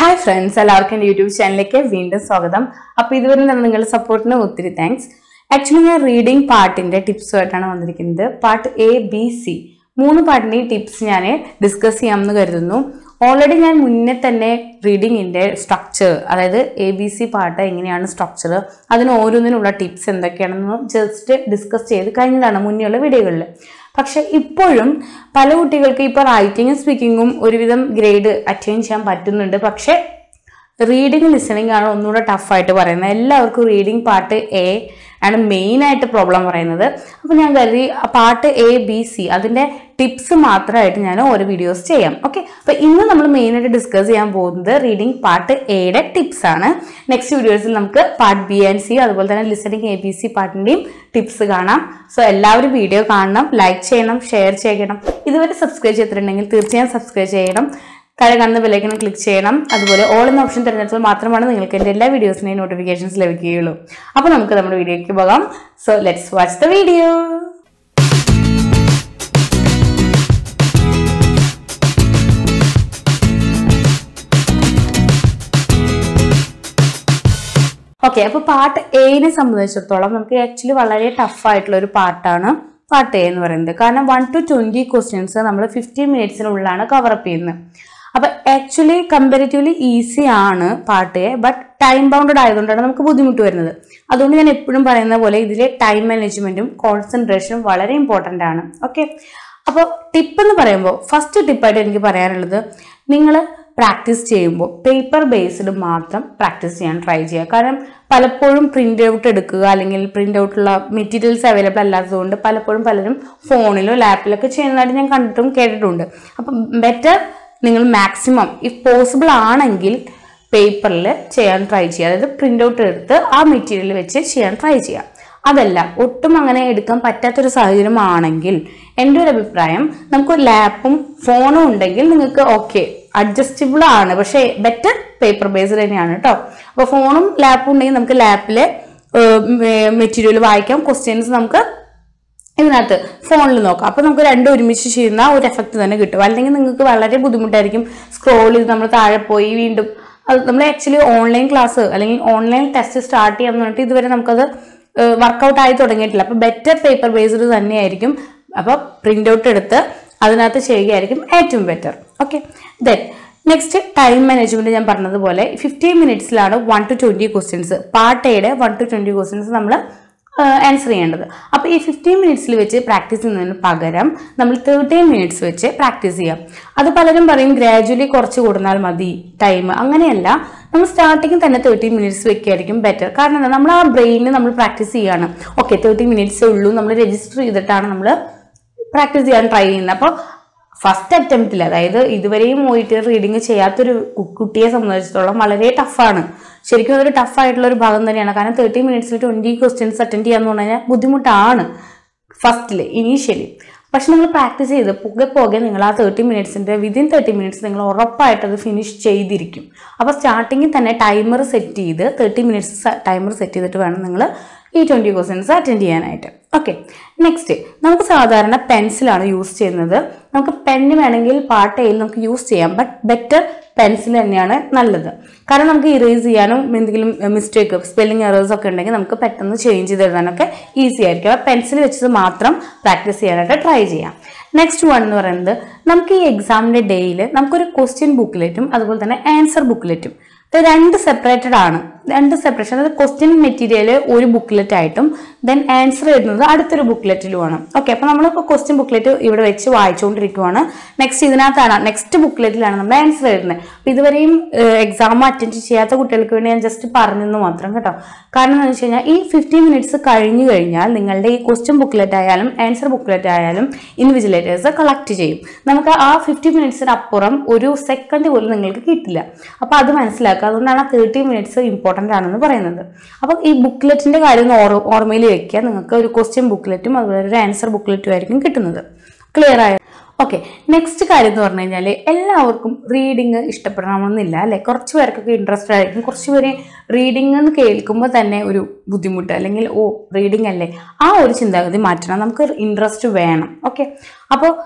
hi friends എല്ലാവർക്കും എൻ്റെ YouTube ചാനലിലേക്ക് വീണ്ടും സ്വാഗതം അപ്പോൾ ഇതുവരെ തന്നെ നിങ്ങളുടെ സപ്പോർട്ടിന് ഒത്തിരി താങ്ക്സ് ആക്ച്വലി ഞാൻ റീഡിംഗ് പാർട്ടിൻ്റെ ടിപ്സുമായിട്ടാണ് വന്നിരിക്കുന്നത് പാർട്ട് എ ബി സി മൂന്ന് പാട്ടിൻ്റെയും ടിപ്സ് ഞാൻ ഡിസ്കസ് ചെയ്യാമെന്ന് കരുതുന്നു ഓൾറെഡി ഞാൻ മുന്നേ തന്നെ റീഡിങ്ങിൻ്റെ സ്ട്രക്ചർ അതായത് എ ബി സി പാട്ട് എങ്ങനെയാണ് സ്ട്രക്ചർ അതിന് ഓരോന്നിനുള്ള ടിപ്സ് എന്തൊക്കെയാണെന്ന് ജസ്റ്റ് ഡിസ്കസ് ചെയ്ത് കഴിഞ്ഞതാണ് മുന്നേയുള്ള വീഡിയോകളിൽ പക്ഷെ ഇപ്പോഴും പല കുട്ടികൾക്ക് ഇപ്പോൾ റൈറ്റിങ്ങും സ്പീക്കിങ്ങും ഒരുവിധം ഗ്രേഡ് അറ്റൈൻ ചെയ്യാൻ പറ്റുന്നുണ്ട് പക്ഷെ റീഡിങ് ലിസണിങ് ആണ് ഒന്നുകൂടെ ടഫായിട്ട് പറയുന്നത് എല്ലാവർക്കും റീഡിങ് പാർട്ട് എ ആണ് മെയിൻ ആയിട്ട് പ്രോബ്ലം പറയുന്നത് അപ്പോൾ ഞാൻ കരുതി ആ പാർട്ട് എ ബി സി അതിൻ്റെ ടിപ്സ് മാത്രമായിട്ട് ഞാൻ ഓരോ വീഡിയോസ് ചെയ്യാം ഓക്കെ അപ്പോൾ ഇന്ന് നമ്മൾ മെയിനായിട്ട് ഡിസ്കസ് ചെയ്യാൻ പോകുന്നത് റീഡിംഗ് പാർട്ട് എയുടെ ടിപ്സ് ആണ് നെക്സ്റ്റ് വീഡിയോസിൽ നമുക്ക് പാർട്ട് ബി ആൻഡ് സി അതുപോലെ തന്നെ ലിസണിങ് എ ബി സി പാർട്ടിൻ്റെയും ടിപ്സ് കാണാം സോ എല്ലാവരും വീഡിയോ കാണണം ലൈക്ക് ചെയ്യണം ഷെയർ ചെയ്യണം ഇതുവരെ സബ്സ്ക്രൈബ് ചെയ്തിട്ടുണ്ടെങ്കിൽ തീർച്ചയായും സബ്സ്ക്രൈബ് ചെയ്യണം താഴെ കാണുന്ന ബെല്ലൈക്കൺ ക്ലിക്ക് ചെയ്യണം അതുപോലെ ഓൾ എന്ന ഓപ്ഷൻ തിരഞ്ഞെടുത്താൽ മാത്രമാണ് നിങ്ങൾക്ക് എൻ്റെ എല്ലാ വീഡിയോസിനെയും നോട്ടിഫിക്കേഷൻസ് ലഭിക്കുകയുള്ളൂ അപ്പോൾ നമുക്ക് നമ്മുടെ വീഡിയോയ്ക്ക് പോകാം so let's watch the video okay അപ്പോൾ പാർട്ട് എനെ സംബന്ധിച്ചിടത്തോളം നമുക്ക് ആക്ച്വലി വളരെ ടഫ് ആയിട്ടുള്ള ഒരു പാർട്ടാണ് പാർട്ട് എ എന്ന് പറയുന്നത് കാരണം വൺ ടു ട്വൻറ്റി ക്വസ്റ്റ്യൻസ് നമ്മൾ ഫിഫ്റ്റീൻ മിനിറ്റ്സിനുള്ളിലാണ് കവറപ്പ് ചെയ്യുന്നത് അപ്പോൾ ആക്ച്വലി കമ്പാരിറ്റീവ്ലി ഈസി ആണ് part A but time bounded ആയതുകൊണ്ടാണ് നമുക്ക് ബുദ്ധിമുട്ട് വരുന്നത് അതുകൊണ്ട് ഞാൻ എപ്പോഴും പറയുന്ന പോലെ ഇതിലെ ടൈം മാനേജ്മെന്റും കോൺസെൻട്രേഷനും വളരെ ഇമ്പോർട്ടൻ്റ് ആണ് ഓക്കെ അപ്പോൾ ടിപ്പ് എന്ന് പറയുമ്പോൾ ഫസ്റ്റ് ടിപ്പായിട്ട് എനിക്ക് പറയാനുള്ളത് നിങ്ങൾ പ്രാക്ടീസ് ചെയ്യുമ്പോൾ പേപ്പർ ബേസ്ഡ് മാത്രം പ്രാക്ടീസ് ചെയ്യാൻ ട്രൈ ചെയ്യുക കാരണം പലപ്പോഴും പ്രിൻ്റ് ഔട്ട് എടുക്കുക അല്ലെങ്കിൽ പ്രിൻ്റ് ഔട്ടുള്ള മെറ്റീരിയൽസ് അവൈലബിൾ അല്ലാത്തതുകൊണ്ട് പലപ്പോഴും പലരും ഫോണിലോ ലാപ്പിലൊക്കെ ചെയ്യുന്നതായിട്ട് ഞാൻ കണ്ടിട്ടും കേട്ടിട്ടുണ്ട് അപ്പം ബെറ്റർ നിങ്ങൾ മാക്സിമം ഇഫ് പോസിബിൾ ആണെങ്കിൽ പേപ്പറിൽ ചെയ്യാൻ ട്രൈ ചെയ്യുക അതായത് പ്രിൻ്റ് ഔട്ട് എടുത്ത് ആ മെറ്റീരിയൽ വെച്ച് ചെയ്യാൻ ട്രൈ ചെയ്യുക അതല്ല ഒട്ടും അങ്ങനെ എടുക്കാൻ പറ്റാത്തൊരു സാഹചര്യമാണെങ്കിൽ എൻ്റെ ഒരു അഭിപ്രായം നമുക്ക് ലാപ്പും ഫോണും ഉണ്ടെങ്കിൽ നിങ്ങൾക്ക് ഓക്കെ അഡ്ജസ്റ്റബിൾ ആണ് പക്ഷേ ബെറ്റർ പേപ്പർ ബേസ്ഡ് തന്നെയാണ് കേട്ടോ അപ്പോൾ ഫോണും ലാപ്പും ഉണ്ടെങ്കിൽ നമുക്ക് ലാപ്പിലെ മെറ്റീരിയൽ വായിക്കാം ക്വസ്റ്റ്യൻസ് നമുക്ക് ഇതിനകത്ത് ഫോണിൽ നോക്കാം അപ്പോൾ നമുക്ക് രണ്ടും ഒരുമിച്ച് ചെയ്യുന്ന ഒരു എഫക്റ്റ് തന്നെ കിട്ടും അല്ലെങ്കിൽ നിങ്ങൾക്ക് വളരെ ബുദ്ധിമുട്ടായിരിക്കും സ്ക്രോൾ ചെയ്ത് നമ്മൾ താഴെ പോയി വീണ്ടും അത് നമ്മൾ ആക്ച്വലി ഓൺലൈൻ ക്ലാസ് അല്ലെങ്കിൽ ഓൺലൈൻ ടെസ്റ്റ് സ്റ്റാർട്ട് ചെയ്യാന്ന് പറഞ്ഞിട്ട് ഇതുവരെ നമുക്കത് വർക്കൗട്ട് ആയി തുടങ്ങിയിട്ടില്ല അപ്പോൾ ബെറ്റർ പേപ്പർ ബേസ്ഡ് തന്നെയായിരിക്കും അപ്പോൾ പ്രിൻ്റ് ഔട്ട് എടുത്ത് അതിനകത്ത് ചെയ്യുകയായിരിക്കും ഏറ്റവും better okay then next time management ഞാൻ പറഞ്ഞതുപോലെ ഫിഫ്റ്റീൻ മിനിറ്റ്സിലാണ് one to twenty questions part എയുടെ വൺ ടു ട്വൻറ്റി ക്വസ്റ്റ്യൻസ് നമ്മൾ ആൻസർ ചെയ്യേണ്ടത് അപ്പോൾ ഈ ഫിഫ്റ്റീൻ മിനിറ്റ്സിൽ വെച്ച് പ്രാക്ടീസ് ചെയ്യുന്നതിന് പകരം നമ്മൾ തേർട്ടീൻ മിനിറ്റ്സ് വെച്ച് പ്രാക്ടീസ് ചെയ്യാം അത് പലരും പറയും ഗ്രാജുവലി കുറച്ച് കൊടുന്നാൽ മതി ടൈം അങ്ങനെയല്ല നമ്മൾ സ്റ്റാർട്ടിങ് തന്നെ തേർട്ടീൻ മിനിറ്റ്സ് വെക്കുകയായിരിക്കും ബെറ്റർ കാരണം എന്താ നമ്മൾ ആ ബ്രെയിനിൽ നമ്മൾ പ്രാക്ടീസ് ചെയ്യാണ് ഓക്കെ തേർട്ടി മിനിറ്റ്സേ ഉള്ളൂ നമ്മൾ രജിസ്റ്റർ ചെയ്തിട്ടാണ് നമ്മൾ പ്രാക്ടീസ് ചെയ്യാൻ ട്രൈ ചെയ്യുന്നത് അപ്പോൾ ഫസ്റ്റ് അറ്റംപ്റ്റിൽ അതായത് ഇതുവരെയും പോയിട്ട് റീഡിങ് ചെയ്യാത്തൊരു കു- കുട്ടിയെ സംബന്ധിച്ചിടത്തോളം വളരെ ടഫാണ് ശരിക്കും അതൊരു ടഫായിട്ടുള്ള ഒരു ഭാഗം തന്നെയാണ് കാരണം തേർട്ടി മിനിറ്റ്സിൽ ട്വൻറ്റി ക്വസ്റ്റ്യൻസ് അറ്റൻഡ് ചെയ്യാന്ന് പറഞ്ഞു കഴിഞ്ഞാൽ ബുദ്ധിമുട്ടാണ് ഫസ്റ്റിൽ ഇനീഷ്യലി പക്ഷെ നിങ്ങൾ പ്രാക്ടീസ് ചെയ്ത് പുകെ പോകെ നിങ്ങൾ ആ തേർട്ടി മിനിറ്റ്സിൻ്റെ വിതിൻ തേർട്ടി മിനിറ്റ്സ് നിങ്ങൾ ഉറപ്പായിട്ട് അത് ഫിനിഷ് ചെയ്തിരിക്കും അപ്പോൾ സ്റ്റാർട്ടിങ്ങിൽ തന്നെ ടൈമർ സെറ്റ് ചെയ്ത് തേർട്ടി മിനിറ്റ്സ് ടൈമർ സെറ്റ് ചെയ്തിട്ട് വേണം നിങ്ങൾ ഈ ട്വൻറ്റി ക്വസ്റ്റ്യൻസ് അറ്റൻഡ് ചെയ്യാനായിട്ട് ഓക്കെ നെക്സ്റ്റ് നമുക്ക് സാധാരണ പെൻസിലാണ് യൂസ് ചെയ്യുന്നത് നമുക്ക് പെന്ന് വേണമെങ്കിൽ പാട്ടയിൽ നമുക്ക് യൂസ് ചെയ്യാം ബട്ട് ബെറ്റർ പെൻസിൽ തന്നെയാണ് നല്ലത് കാരണം നമുക്ക് ഇറേസ് ചെയ്യാനും എന്തെങ്കിലും മിസ്റ്റേക്ക് സ്പെല്ലിംഗ് എറേഴ്സ് ഒക്കെ ഉണ്ടെങ്കിൽ നമുക്ക് പെട്ടെന്ന് ചേഞ്ച് ചെയ്ത് എഴുതാനൊക്കെ ഈസി ആയിരിക്കും അപ്പോൾ പെൻസിൽ വെച്ചത് മാത്രം പ്രാക്ടീസ് ചെയ്യാനായിട്ട് ട്രൈ ചെയ്യാം നെക്സ്റ്റ് വൺ എന്ന് പറയുന്നത് നമുക്ക് ഈ എക്സാമിൻ്റെ ഡേയിൽ നമുക്കൊരു ക്വസ്റ്റ്യൻ ബുക്കിലെറ്റും അതുപോലെ തന്നെ ആൻസർ ബുക്കിലെറ്റും ഇത് രണ്ട് സെപ്പറേറ്റഡ് ആണ് രണ്ട് സെപ്പറേഷൻ അതായത് ക്വസ്റ്റ്യൻ മെറ്റീരിയൽ ഒരു ബുക്ക്ലെറ്റ് ആയിട്ടും ദെൻ ആൻസർ എഴുതുന്നത് അടുത്തൊരു ബുക്ക്ലെറ്റിലുമാണ് ഓക്കെ അപ്പോൾ നമ്മളിപ്പോൾ ക്വസ്റ്റ്യൻ ബുക്ക്ലെറ്റ് ഇവിടെ വെച്ച് വായിച്ചുകൊണ്ടിരിക്കുവാണ് നെക്സ്റ്റ് ഇതിനകത്താണ് നെക്സ്റ്റ് ബുക്ക്ലെറ്റിലാണ് നമ്മൾ ആൻസർ എഴുതുന്നത് അപ്പോൾ ഇതുവരെയും എക്സാം അറ്റൻഡ് ചെയ്യാത്ത കുട്ടികൾക്ക് വേണ്ടി ഞാൻ ജസ്റ്റ് പറഞ്ഞെന്ന് മാത്രം കേട്ടോ കാരണം എന്ന് വെച്ച് കഴിഞ്ഞാൽ ഈ ഫിഫ്റ്റീൻ മിനിറ്റ്സ് കഴിഞ്ഞു കഴിഞ്ഞാൽ നിങ്ങളുടെ ഈ ക്വസ്റ്റ്യൻ ബുക്ക്ലെറ്റ് ആയാലും ആൻസർ ബുക്ക്ലെറ്റ് ആയാലും ഇൻവിജിലേറ്റേഴ്സ് കളക്ട് ചെയ്യും നമുക്ക് ആ ഫിഫ്റ്റി മിനിറ്റ്സിന് അപ്പുറം ഒരു സെക്കൻഡ് പോലും നിങ്ങൾക്ക് കിട്ടില്ല അപ്പോൾ അത് മനസ്സിലാക്കുക അതുകൊണ്ടാണ് ആ തേർട്ടി മിനിറ്റ്സ് ഇമ്പോർട്ടൻ്റ് ആണെന്ന് പറയുന്നത് അപ്പോൾ ഈ ബുക്ക്ലെറ്റിൻ്റെ കാര്യം ഒന്ന് ഓർ ഓർമ്മയിൽ വെക്കുക നിങ്ങൾക്ക് ഒരു ക്വസ്റ്റ്യൻ ബുക്ക്ലെറ്റും അതുപോലെ ഒരു ആൻസർ ബുക്ക്ലെറ്റും ആയിരിക്കും കിട്ടുന്നത് ക്ലിയർ ആയ ഓക്കെ നെക്സ്റ്റ് കാര്യം എന്ന് പറഞ്ഞു കഴിഞ്ഞാൽ എല്ലാവർക്കും റീഡിങ് ഇഷ്ടപ്പെടണമെന്നില്ല അല്ലെ കുറച്ച് പേർക്കൊക്കെ ഇൻട്രസ്റ്റ് ആയിരിക്കും കുറച്ച് പേര് റീഡിംഗ് എന്ന് കേൾക്കുമ്പോൾ തന്നെ ഒരു ബുദ്ധിമുട്ട് അല്ലെങ്കിൽ ഓ റീഡിംഗ് അല്ലേ ആ ഒരു ചിന്താഗതി മാറ്റണം നമുക്ക് ഇൻട്രസ്റ്റ് വേണം ഓക്കെ അപ്പോൾ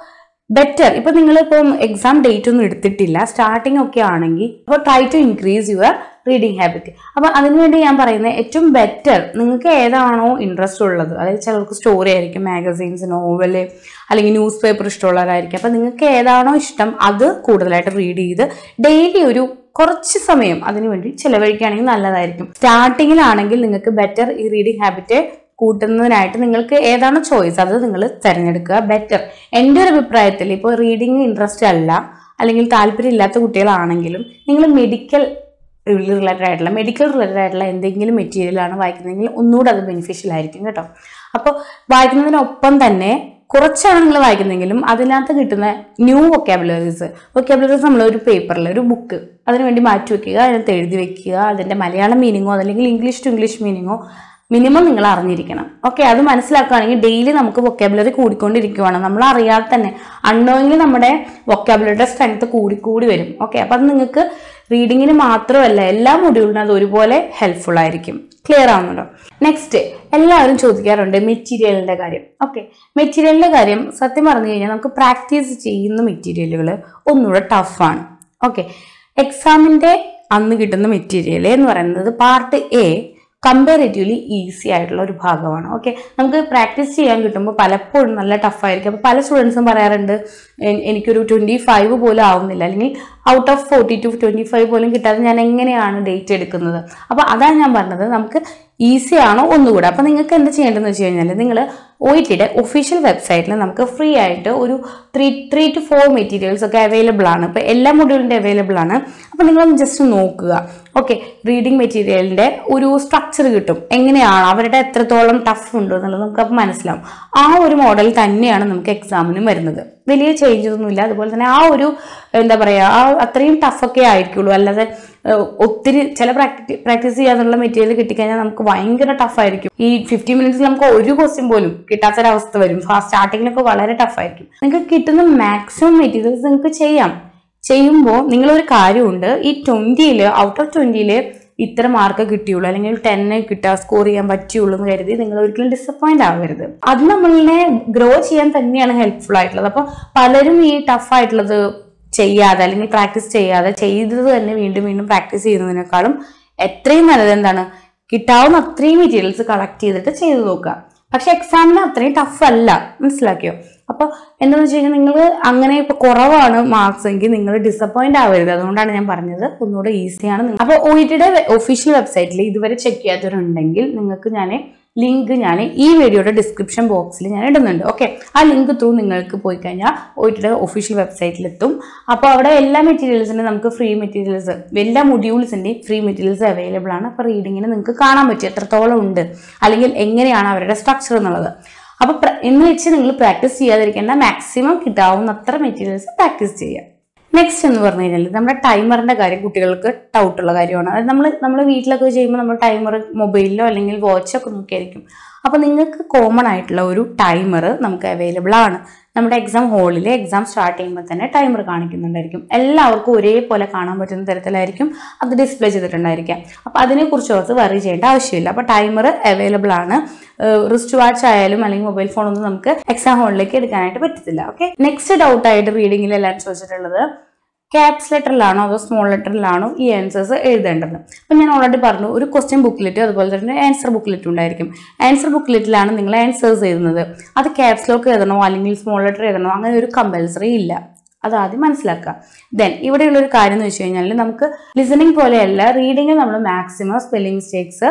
ബെറ്റർ ഇപ്പൊ നിങ്ങൾ ഇപ്പം എക്സാം ഡേറ്റ് ഒന്നും എടുത്തിട്ടില്ല സ്റ്റാർട്ടിംഗ് ഒക്കെ ആണെങ്കിൽ അപ്പോൾ try to increase your reading habit അപ്പൊ അതിനുവേണ്ടി ഞാൻ പറയുന്നത് ഏറ്റവും ബെറ്റർ നിങ്ങൾക്ക് ഏതാണോ ഇൻട്രസ്റ്റ് ഉള്ളത് അതായത് ചിലർക്ക് സ്റ്റോറി ആയിരിക്കും മാഗസീൻസ് നോവല് അല്ലെങ്കിൽ ന്യൂസ് പേപ്പർ ഇഷ്ടമുള്ളവരായിരിക്കും അപ്പൊ നിങ്ങൾക്ക് ഏതാണോ ഇഷ്ടം അത് കൂടുതലായിട്ട് റീഡ് ചെയ്ത് ഡെയിലി ഒരു കുറച്ച് സമയം അതിനു വേണ്ടി ചിലവഴിക്കുകയാണെങ്കിൽ നല്ലതായിരിക്കും സ്റ്റാർട്ടിങ്ങിലാണെങ്കിൽ നിങ്ങൾക്ക് ബെറ്റർ ഈ റീഡിങ് ഹാബിറ്റ് കൂട്ടുന്നതിനായിട്ട് നിങ്ങൾക്ക് ഏതാണ് ചോയ്സ് അത് നിങ്ങൾ തിരഞ്ഞെടുക്കുക ബെറ്റർ എൻ്റെ ഒരു അഭിപ്രായത്തിൽ ഇപ്പോൾ റീഡിങ് ഇൻട്രസ്റ്റ് അല്ല അല്ലെങ്കിൽ താല്പര്യമില്ലാത്ത കുട്ടികളാണെങ്കിലും നിങ്ങൾ മെഡിക്കൽ റിലേറ്റഡ് ആയിട്ടുള്ള മെഡിക്കൽ റിലേറ്റഡ് ആയിട്ടുള്ള എന്തെങ്കിലും മെറ്റീരിയലാണ് വായിക്കുന്നതെങ്കിൽ ഒന്നുകൂടെ അത് ബെനിഫിഷ്യൽ ആയിരിക്കും കേട്ടോ അപ്പോൾ വായിക്കുന്നതിനൊപ്പം തന്നെ കുറച്ചാണ് നിങ്ങൾ വായിക്കുന്നെങ്കിലും അതിനകത്ത് കിട്ടുന്ന ന്യൂ വൊക്കാബുലറീസ് വൊക്കാബുലറീസ് നമ്മൾ ഒരു പേപ്പറിൽ ഒരു ബുക്ക് അതിനുവേണ്ടി മാറ്റി വെക്കുക അതിനകത്ത് എഴുതി വെക്കുക അതിൻ്റെ മലയാളം മീനിങ്ങോ അതല്ലെങ്കിൽ ഇംഗ്ലീഷ് ടു ഇംഗ്ലീഷ് മീനിങ്ങോ മിനിമം നിങ്ങൾ അറിഞ്ഞിരിക്കണം ഓക്കെ അത് മനസ്സിലാക്കുകയാണെങ്കിൽ ഡെയിലി നമുക്ക് വൊക്കാബുലറി കൂടിക്കൊണ്ടിരിക്കുവാണ് നമ്മൾ അറിയാതെ തന്നെ അൺനോയിങ്ങിൽ നമ്മുടെ വൊക്കാബുലറിയുടെ സ്ട്രെങ്ത് കൂടിക്കൂടി വരും ഓക്കെ അപ്പം അത് നിങ്ങൾക്ക് റീഡിങ്ങിന് മാത്രമല്ല എല്ലാ മൊഡ്യൂളിനും അത് ഒരുപോലെ ഹെൽപ്ഫുൾ ആയിരിക്കും ക്ലിയർ ആവുന്നുണ്ടോ നെക്സ്റ്റ് എല്ലാവരും ചോദിക്കാറുണ്ട് മെറ്റീരിയലിന്റെ കാര്യം ഓക്കെ മെറ്റീരിയലിന്റെ കാര്യം സത്യം പറഞ്ഞു കഴിഞ്ഞാൽ നമുക്ക് പ്രാക്ടീസ് ചെയ്യുന്ന മെറ്റീരിയലുകൾ ഒന്നുകൂടെ ടഫാണ് ഓക്കെ എക്സാമിന്റെ അന്ന് കിട്ടുന്ന മെറ്റീരിയൽ എന്ന് പറയുന്നത് പാർട്ട് എ കമ്പാരിറ്റീവ്ലി ഈസി ആയിട്ടുള്ള ഒരു ഭാഗമാണ് ഓക്കെ നമുക്ക് പ്രാക്ടീസ് ചെയ്യാൻ കിട്ടുമ്പോൾ പലപ്പോഴും നല്ല ടഫായിരിക്കും അപ്പോൾ പല സ്റ്റുഡൻസും പറയാറുണ്ട് "എ- എനിക്കൊരു ട്വൻറ്റി ഫൈവ് പോലും ആവുന്നില്ല അല്ലെങ്കിൽ out of forty two twenty five പോലും കിട്ടാതെ ഞാൻ എങ്ങനെയാണ് ഡേറ്റ് എടുക്കുന്നത് അപ്പോൾ അതാണ് ഞാൻ പറഞ്ഞത് നമുക്ക് ഈസി ആണോ ഒന്നുകൂടെ അപ്പോൾ നിങ്ങൾക്ക് എന്ത് ചെയ്യേണ്ടതെന്ന് വെച്ച് കഴിഞ്ഞാൽ നിങ്ങൾ ഒ ഇ ടിയുടെ ഒഫീഷ്യൽ വെബ്സൈറ്റിൽ നമുക്ക് ഫ്രീ ആയിട്ട് ഒരു three three two four materials ഒക്കെ അവൈലബിൾ ആണ് ഇപ്പോൾ എല്ലാ മൊഡ്യൂളിൻ്റെ അവൈലബിൾ ആണ് അപ്പോൾ നിങ്ങളൊന്ന് ജസ്റ്റ് നോക്കുക ഓക്കെ റീഡിംഗ് മെറ്റീരിയലിൻ്റെ ഒരു സ്ട്രക്ചർ കിട്ടും എങ്ങനെയാണ് അവരുടെ എത്രത്തോളം ടഫ് ഉണ്ട് എന്നുള്ളത് നമുക്ക് അപ്പോൾ മനസ്സിലാവും ആ ഒരു മോഡൽ തന്നെയാണ് നമുക്ക് എക്സാമിനും വരുന്നത് വലിയ ചേഞ്ചസ് ഒന്നുമില്ല അതുപോലെ തന്നെ ആ ഒരു എന്താ പറയുക ആ അത്രയും ടഫൊക്കെ ആയിരിക്കുള്ളൂ അല്ലാതെ ഏഹ്, ഒത്തിരി ചില പ്രാക്ടീസ് പ്രാക്ടീസ് ചെയ്യാനുള്ള മെറ്റീരിയൽ കിട്ടിക്കഴിഞ്ഞാൽ നമുക്ക് ഭയങ്കര ടഫായിരിക്കും ഈ ഫിഫ്റ്റി മിനിറ്റ്സിൽ നമുക്ക് ഒരു ക്വസ്റ്റ്യൻ പോലും കിട്ടാത്തൊരവസ്ഥ വരും ഫാസ്റ്റ് സ്റ്റാർട്ടിങ്ങിലൊക്കെ വളരെ ടഫായിരിക്കും നിങ്ങൾക്ക് കിട്ടുന്ന മാക്സിമം മെറ്റീരിയൽസ് നിങ്ങൾക്ക് ചെയ്യാം ചെയ്യുമ്പോൾ നിങ്ങളൊരു കാര്യമുണ്ട് ഈ ട്വൻറ്റിയിൽ ഔട്ട് ഓഫ് ട്വൻറ്റിയിൽ ഇത്ര മാർക്ക് കിട്ടിയുള്ളൂ അല്ലെങ്കിൽ ടെന്ന് കിട്ടുക സ്കോർ ചെയ്യാൻ പറ്റിയുള്ളൂ എന്ന് കരുതി നിങ്ങൾ ഒരിക്കലും ഡിസപ്പോയിന്റ് ആവരുത് അത് നമ്മളിനെ ഗ്രോ ചെയ്യാൻ തന്നെയാണ് ഹെൽപ്ഫുൾ ആയിട്ടുള്ളത് അപ്പോൾ പലരും ഈ ടഫ് ആയിട്ടുള്ളത് ചെയ്യാതെ അല്ലെങ്കിൽ പ്രാക്ടീസ് ചെയ്യാതെ ചെയ്തത് തന്നെ വീണ്ടും വീണ്ടും പ്രാക്ടീസ് ചെയ്യുന്നതിനേക്കാളും എത്രയും നല്ലത് എന്താണ് കിട്ടാവുന്ന അത്രയും മെറ്റീരിയൽസ് കളക്ട് ചെയ്തിട്ട് ചെയ്തു നോക്കുക പക്ഷെ എക്സാമിന് അത്രയും ടഫ് അല്ല മനസ്സിലാക്കിയോ അപ്പോൾ എന്താണെന്ന് വെച്ച് കഴിഞ്ഞാൽ നിങ്ങൾ അങ്ങനെ ഇപ്പോൾ കുറവാണ് മാർക്സ് എങ്കിൽ നിങ്ങൾ ഡിസപ്പോയിന്റ് ആവരുത് അതുകൊണ്ടാണ് ഞാൻ പറഞ്ഞത് ഒന്നുകൂടെ ഈസിയാണ് അപ്പോൾ ഒ ഇ ടിയുടെ ഒഫീഷ്യൽ വെബ്സൈറ്റിൽ ഇതുവരെ ചെക്ക് ചെയ്യാത്തവരുണ്ടെങ്കിൽ നിങ്ങൾക്ക് ഞാൻ ലിങ്ക് ഞാൻ ഈ വീഡിയോയുടെ ഡിസ്ക്രിപ്ഷൻ ബോക്സിൽ ഞാൻ ഇടുന്നുണ്ട് ഓക്കെ ആ ലിങ്ക് ത്രൂ നിങ്ങൾക്ക് പോയി കഴിഞ്ഞാൽ ഒ ടിയുടെ ഒഫീഷ്യൽ വെബ്സൈറ്റിലെത്തും അപ്പോൾ അവിടെ എല്ലാ മെറ്റീരിയൽസിനും നമുക്ക് ഫ്രീ മെറ്റീരിയൽസ് എല്ലാ മൊഡ്യൂൾസിൻ്റെയും ഫ്രീ മെറ്റീരിയൽസ് അവൈലബിൾ ആണ് അപ്പോൾ റീഡിങ്ങിന് നിങ്ങൾക്ക് കാണാൻ പറ്റും എത്രത്തോളം ഉണ്ട് അല്ലെങ്കിൽ എങ്ങനെയാണ് അവരുടെ സ്ട്രക്ചർ എന്നുള്ളത് അപ്പോൾ പ്ര- എന്ന് വെച്ച് നിങ്ങൾ പ്രാക്ടീസ് ചെയ്യാതിരിക്കേണ്ട മാക്സിമം കിട്ടാവുന്ന അത്ര മെറ്റീരിയൽസ് പ്രാക്ടീസ് ചെയ്യുക നെക്സ്റ്റ് എന്ന് പറഞ്ഞു കഴിഞ്ഞാൽ നമ്മുടെ ടൈമറിന്റെ കാര്യം കുട്ടികൾക്ക് ഡൗട്ട് ഉള്ള കാര്യമാണ് അതായത് നമ്മൾ നമ്മൾ വീട്ടിലൊക്കെ ചെയ്യുമ്പോൾ നമ്മൾ ടൈമർ മൊബൈലിലോ അല്ലെങ്കിൽ വാച്ചൊക്കെ നോക്കിയായിരിക്കും അപ്പോൾ നിങ്ങൾക്ക് കോമൺ ആയിട്ടുള്ള ഒരു ടൈമർ നമുക്ക് അവൈലബിൾ ആണ് നമ്മുടെ എക്സാം ഹോളിൽ എക്സാം സ്റ്റാർട്ട് ചെയ്യുമ്പോൾ തന്നെ ടൈമർ കാണിക്കുന്നുണ്ടായിരിക്കും എല്ലാവർക്കും ഒരേപോലെ കാണാൻ പറ്റുന്ന തരത്തിലായിരിക്കും അത് ഡിസ്പ്ലേ ചെയ്തിട്ടുണ്ടായിരിക്കാം അപ്പോൾ അതിനെക്കുറിച്ച് ഓർത്ത് വറി ചെയ്യേണ്ട ആവശ്യമില്ല അപ്പോൾ ടൈമർ അവൈലബിൾ ആണ് റിസ്റ്റ് വാച്ച് ആയാലും അല്ലെങ്കിൽ മൊബൈൽ ഫോൺ ഒന്നും നമുക്ക് എക്സാം ഹോളിലേക്ക് എടുക്കാനായിട്ട് പറ്റത്തില്ല ഓക്കെ നെക്സ്റ്റ് ഡൗട്ട് ആയിട്ട് റീഡിങ്ങിൽ എല്ലാവരും ചോദിച്ചിട്ടുള്ളത് ക്യാപ്സ് ലെറ്ററിലാണോ അതോ സ്മോൾ ലെറ്ററിലാണോ ഈ ആൻസേഴ്സ് എഴുതേണ്ടത് അപ്പം ഞാൻ ഓൾറെഡി പറഞ്ഞു ഒരു ക്വസ്റ്റ്യൻ ബുക്ക്ലെറ്റ് അതുപോലെ തന്നെ ആൻസർ ബുക്ക്ലെറ്റ് ഉണ്ടായിരിക്കും ആൻസർ ബുക്ക്ലെറ്റിലാണ് നിങ്ങൾ ആൻസേഴ്സ് എഴുതുന്നത് അത് ക്യാപ്സ് ലോക്ക് എഴുതണോ അല്ലെങ്കിൽ സ്മോൾ ലെറ്റർ എഴുതണോ അങ്ങനെ ഒരു കമ്പൽസറി ഇല്ല അത് ആദ്യം മനസ്സിലാക്കുക ദെൻ ഇവിടെയുള്ള ഒരു കാര്യം എന്ന് വെച്ച് കഴിഞ്ഞാൽ നമുക്ക് ലിസണിങ് പോലെയല്ല റീഡിങ്ങിൽ നമ്മൾ മാക്സിമം സ്പെല്ലിംഗ് മിസ്റ്റേക്സ്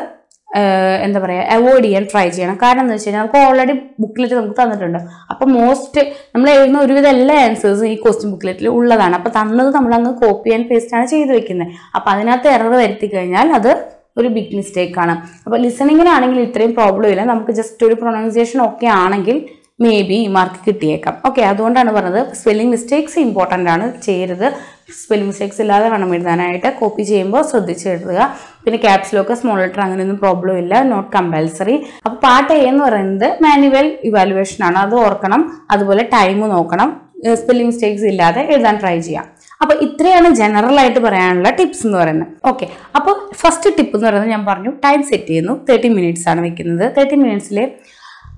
എന്താ പറയുക അവോയ്ഡ് ചെയ്യാൻ ട്രൈ ചെയ്യണം കാരണം എന്ന് വെച്ച് കഴിഞ്ഞാൽ നമുക്ക് ഓൾറെഡി ബുക്ക്ലെറ്റ് നമുക്ക് തന്നിട്ടുണ്ട് അപ്പോൾ മോസ്റ്റ് നമ്മൾ എഴുതുന്ന ഒരുവിധം എല്ലാ ആൻസേഴ്സും ഈ ക്വസ്റ്റ്യൻ ബുക്ക്ലെറ്റിൽ ഉള്ളതാണ് അപ്പോൾ തന്നത് നമ്മൾ അങ്ങ് കോപ്പി ആൻഡ് പേസ്റ്റ് ആണ് ചെയ്ത് വെക്കുന്നത് അപ്പോൾ അതിനകത്ത് എറർ വരുത്തി കഴിഞ്ഞാൽ അത് ഒരു ബിഗ് മിസ്റ്റേക്ക് ആണ് അപ്പോൾ ലിസണിങ്ങിനാണെങ്കിൽ ഇത്രയും പ്രോബ്ലം ഇല്ല നമുക്ക് ജസ്റ്റ് ഒരു പ്രൊണൗൺസിയേഷൻ ഒക്കെ ആണെങ്കിൽ മേ ബി മാർക്ക് കിട്ടിയേക്കാം ഓക്കെ അതുകൊണ്ടാണ് പറഞ്ഞത് സ്പെല്ലിംഗ് മിസ്റ്റേക്സ് ഇമ്പോർട്ടൻ്റ് ആണ് ചെയ്യരുത് സ്പെല്ലിംഗ് മിസ്റ്റേക്സ് ഇല്ലാതെ വേണം എഴുതാനായിട്ട് കോപ്പി ചെയ്യുമ്പോൾ ശ്രദ്ധിച്ച് എഴുതുക പിന്നെ ക്യാപ്സിലൊക്കെ സ്മോൾ ലെറ്റർ അങ്ങനെയൊന്നും പ്രോബ്ലം ഇല്ല നോട്ട് കമ്പൽസറി അപ്പോൾ പാർട്ട് എ എന്ന് പറയുന്നത് മാനുവൽ ഇവാലുവേഷൻ ആണ് അത് ഓർക്കണം അതുപോലെ ടൈം നോക്കണം സ്പെല്ലിംഗ് മിസ്റ്റേക്സ് ഇല്ലാതെ എഴുതാൻ ട്രൈ ചെയ്യാം അപ്പോൾ ഇത്രയാണ് ജനറൽ ആയിട്ട് പറയാനുള്ള ടിപ്സ് എന്ന് പറയുന്നത് ഓക്കെ അപ്പോൾ ഫസ്റ്റ് ടിപ്പ് എന്ന് പറയുന്നത് ഞാൻ പറഞ്ഞു ടൈം സെറ്റ് ചെയ്യുന്നു തേർട്ടി മിനിറ്റ്സ് ആണ് വെക്കുന്നത് തേർട്ടി മിനിറ്റ്സിൽ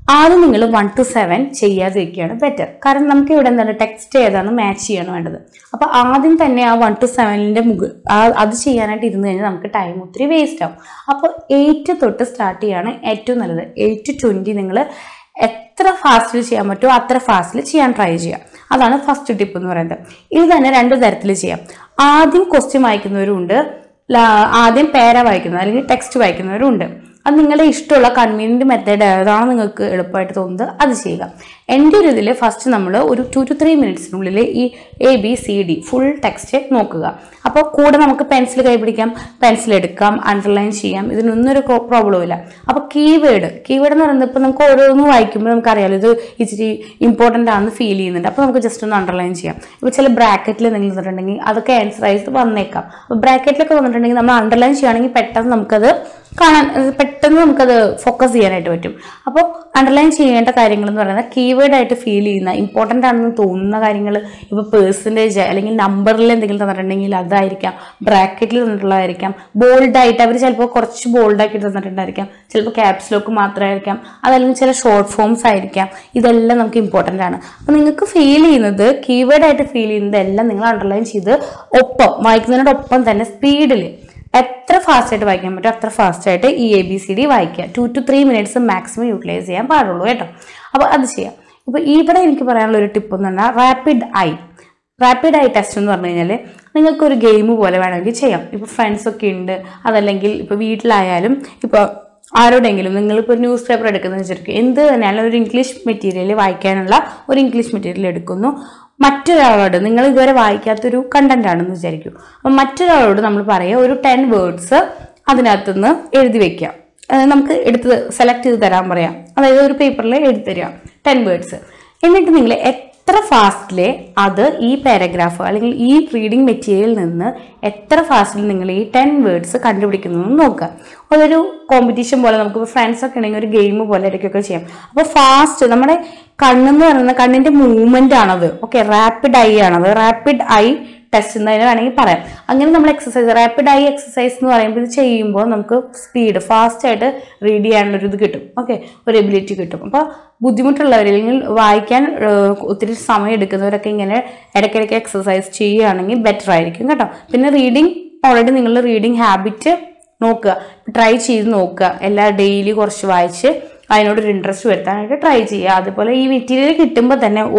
ആദ്യം നിങ്ങൾ വൺ ടു സെവൻ ചെയ്യാതിരിക്കുകയാണ് ബെറ്റർ കാരണം നമുക്ക് ഇവിടെ എന്താണ് ടെക്സ്റ്റ് ഏതാണ് മാച്ച് ചെയ്യാണ് വേണ്ടത് അപ്പോൾ ആദ്യം തന്നെ ആ വൺ ടു സെവനിൻ്റെ മുകൾ ആ അത് ചെയ്യാനായിട്ട് ഇരുന്ന് കഴിഞ്ഞാൽ നമുക്ക് ടൈം ഒത്തിരി വേസ്റ്റ് ആവും അപ്പോൾ എയ്റ്റ് തൊട്ട് സ്റ്റാർട്ട് ചെയ്യാണ് ഏറ്റവും നല്ലത് എയ്റ്റ് ടു ട്വൻറ്റി നിങ്ങൾ എത്ര ഫാസ്റ്റിൽ ചെയ്യാൻ പറ്റുമോ അത്ര ഫാസ്റ്റിൽ ചെയ്യാൻ ട്രൈ ചെയ്യുക അതാണ് ഫസ്റ്റ് ടിപ്പ് എന്ന് പറയുന്നത് ഇത് തന്നെ രണ്ട് തരത്തിൽ ചെയ്യാം ആദ്യം ക്വസ്റ്റ്യൻ വായിക്കുന്നവരും ഉണ്ട് ലാ- ആദ്യം പേര വായിക്കുന്നത് അല്ലെങ്കിൽ ടെക്സ്റ്റ് വായിക്കുന്നവരും ഉണ്ട് അത് നിങ്ങളുടെ ഇഷ്ടമുള്ള കൺവീനിയൻറ്റ് മെത്തേഡ് ഏതാണോ നിങ്ങൾക്ക് എളുപ്പമായിട്ട് തോന്നുന്നത് അത് ചെയ്യുക എൻ്റെ ഒരു ഇതിൽ ഫസ്റ്റ് നമ്മൾ ഒരു ടു ടു ത്രീ മിനിറ്റ്സിനുള്ളിൽ ഈ A B C D full text നോക്കുക അപ്പോൾ കൂടെ നമുക്ക് പെൻസിൽ കൈപിടിക്കാം പെൻസിൽ എടുക്കാം അണ്ടർലൈൻ ചെയ്യാം ഇതിനൊന്നും ഒരു പ്രോബ്ലം ഇല്ല അപ്പോൾ കീവേഡ് കീവേഡ് എന്ന് പറയുന്നത് ഇപ്പോൾ നമുക്ക് ഓരോന്ന് വായിക്കുമ്പോൾ നമുക്കറിയാലോ ഇത് ഇച്ചിരി ഇമ്പോർട്ടൻ്റ് ആണെന്ന് ഫീൽ ചെയ്യുന്നുണ്ട് അപ്പോൾ നമുക്ക് ജസ്റ്റ് ഒന്ന് അണ്ടർലൈൻ ചെയ്യാം ഇപ്പോൾ ചില ബ്രാക്കറ്റിൽ എന്തെങ്കിലും തന്നിട്ടുണ്ടെങ്കിൽ അതൊക്കെ ആൻസർ ആയിട്ട് വന്നേക്കാം അപ്പോൾ ബ്രാക്കറ്റിലൊക്കെ വന്നിട്ടുണ്ടെങ്കിൽ നമ്മൾ അണ്ടർലൈൻ ചെയ്യുകയാണെങ്കിൽ പെട്ടെന്ന് നമുക്കത് കാണാൻ അത് പെട്ടെന്ന് നമുക്കത് ഫോക്കസ് ചെയ്യാനായിട്ട് പറ്റും അപ്പോൾ അണ്ടർലൈൻ ചെയ്യേണ്ട കാര്യങ്ങൾ എന്ന് പറയുന്നത് കീവേഡ് ആയിട്ട് ഫീൽ ചെയ്യുന്ന ഇമ്പോർട്ടൻ്റ് ആണെന്ന് തോന്നുന്ന കാര്യങ്ങൾ ഇപ്പോൾ പേഴ്സൻറ്റേജ് അല്ലെങ്കിൽ നമ്പറിൽ എന്തെങ്കിലും തന്നിട്ടുണ്ടെങ്കിൽ അതായിരിക്കാം ബ്രാക്കറ്റിൽ തന്നിട്ടുള്ളതായിരിക്കാം ബോൾഡായിട്ട് അവർ ചിലപ്പോൾ കുറച്ച് ബോൾഡാക്കി തന്നിട്ടുണ്ടായിരിക്കാം ചിലപ്പോൾ ക്യാപ്സ് ലോക്ക് മാത്രമായിരിക്കാം അതല്ലെങ്കിൽ ചില ഷോർട്ട് ഫോംസ് ആയിരിക്കാം ഇതെല്ലാം നമുക്ക് ഇമ്പോർട്ടൻ്റ് ആണ് അപ്പോൾ നിങ്ങൾക്ക് ഫീൽ ചെയ്യുന്നത് കീവേഡ് ആയിട്ട് ഫീൽ ചെയ്യുന്നത് എല്ലാം നിങ്ങൾ അണ്ടർലൈൻ ചെയ്ത് ഒപ്പം വായിക്കുന്നതിനോടൊപ്പം തന്നെ സ്പീഡിൽ എത്ര ഫാസ്റ്റ് ആയിട്ട് വായിക്കാൻ പറ്റും അത്ര ഫാസ്റ്റ് ആയിട്ട് ഈ എ ബി സി ഡി വായിക്കുക two two three minutes maximum utilise ചെയ്യാൻ പാടുള്ളൂ കേട്ടോ അപ്പോൾ അത് ചെയ്യാം ഇപ്പോൾ ഇവിടെ എനിക്ക് പറയാനുള്ള ഒരു ടിപ്പ് എന്ന് പറഞ്ഞാൽ rapid eye rapid eye test എന്ന് പറഞ്ഞു കഴിഞ്ഞാൽ നിങ്ങൾക്കൊരു ഗെയിം പോലെ വേണമെങ്കിൽ ചെയ്യാം ഇപ്പോൾ ഫ്രണ്ട്സൊക്കെ ഉണ്ട് അതല്ലെങ്കിൽ ഇപ്പോൾ വീട്ടിലായാലും ഇപ്പോൾ ആരോടെങ്കിലും നിങ്ങളിപ്പോൾ ന്യൂസ് പേപ്പർ എടുക്കുന്നത് വെച്ചിരിക്കും എന്ത് തന്നെയാലും ഒരു ഇംഗ്ലീഷ് മെറ്റീരിയൽ വായിക്കാനുള്ള ഒരു ഇംഗ്ലീഷ് മെറ്റീരിയൽ എടുക്കുന്നു മറ്റൊരാളോട് നിങ്ങൾ ഇതുവരെ വായിക്കാത്തൊരു കണ്ടന്റ് ആണെന്ന് വിചാരിക്കും അപ്പം മറ്റൊരാളോട് നമ്മൾ പറയുക ഒരു ടെൻ വേർഡ്സ് അതിനകത്തുനിന്ന് എഴുതി വെക്കാം അതായത് നമുക്ക് എടുത്ത് സെലക്ട് ചെയ്ത് തരാൻ പറയാം അതായത് ഒരു പേപ്പറിൽ എഴുതി തരിക ടെൻ വേർഡ്സ് എന്നിട്ട് നിങ്ങൾ എത്ര ഫാസ്റ്റിലെ അത് ഈ പാരഗ്രാഫ് അല്ലെങ്കിൽ ഈ റീഡിംഗ് മെറ്റീരിയലിൽ നിന്ന് എത്ര ഫാസ്റ്റിൽ നിങ്ങൾ ഈ ടെൻ വേർഡ്സ് കണ്ടുപിടിക്കുന്നു എന്ന് നോക്കുക അതൊരു കോമ്പറ്റീഷൻ പോലെ നമുക്ക് ഫ്രണ്ട്സ് ഒക്കെ ഉണ്ടെങ്കിൽ ഒരു ഗെയിം പോലെ ഇടയ്ക്കൊക്കെ ചെയ്യാം അപ്പോൾ ഫാസ്റ്റ് നമ്മുടെ കണ്ണെന്ന് പറയുന്ന കണ്ണിന്റെ മൂവ്മെന്റ് ആണത് ഓക്കെ റാപ്പിഡ് ഐ ആണത് റാപ്പിഡ് ഐ ടെസ്റ്റ് എന്ന് തന്നെ വേണമെങ്കിൽ പറയാം അങ്ങനെ നമ്മൾ എക്സസൈസ് റാപ്പിഡ് ഐ എക്സസൈസ് എന്ന് പറയുമ്പോൾ ഇത് ചെയ്യുമ്പോൾ നമുക്ക് സ്പീഡ് ഫാസ്റ്റ് ആയിട്ട് റീഡ് ചെയ്യാനുള്ള ഒരു ഇത് കിട്ടും ഓക്കെ ഒരു എബിലിറ്റി കിട്ടും അപ്പോൾ ബുദ്ധിമുട്ടുള്ളവർ അല്ലെങ്കിൽ വായിക്കാൻ ഏഹ്, ഒത്തിരി സമയം എടുക്കുന്നവരൊക്കെ ഇങ്ങനെ ഇടയ്ക്കിടയ്ക്ക് എക്സസൈസ് ചെയ്യുകയാണെങ്കിൽ ബെറ്റർ ആയിരിക്കും കേട്ടോ പിന്നെ റീഡിങ് ഓൾറെഡി നിങ്ങളുടെ റീഡിങ് ഹാബിറ്റ് നോക്കുക ട്രൈ ചെയ്ത് നോക്കുക എല്ലാ ഡെയിലി കുറച്ച് വായിച്ച് അതിനോടൊരു ഇൻട്രസ്റ്റ് വരുത്താനായിട്ട് ട്രൈ ചെയ്യുക അതുപോലെ ഈ മെറ്റീരിയൽ കിട്ടുമ്പോൾ തന്നെ ഓ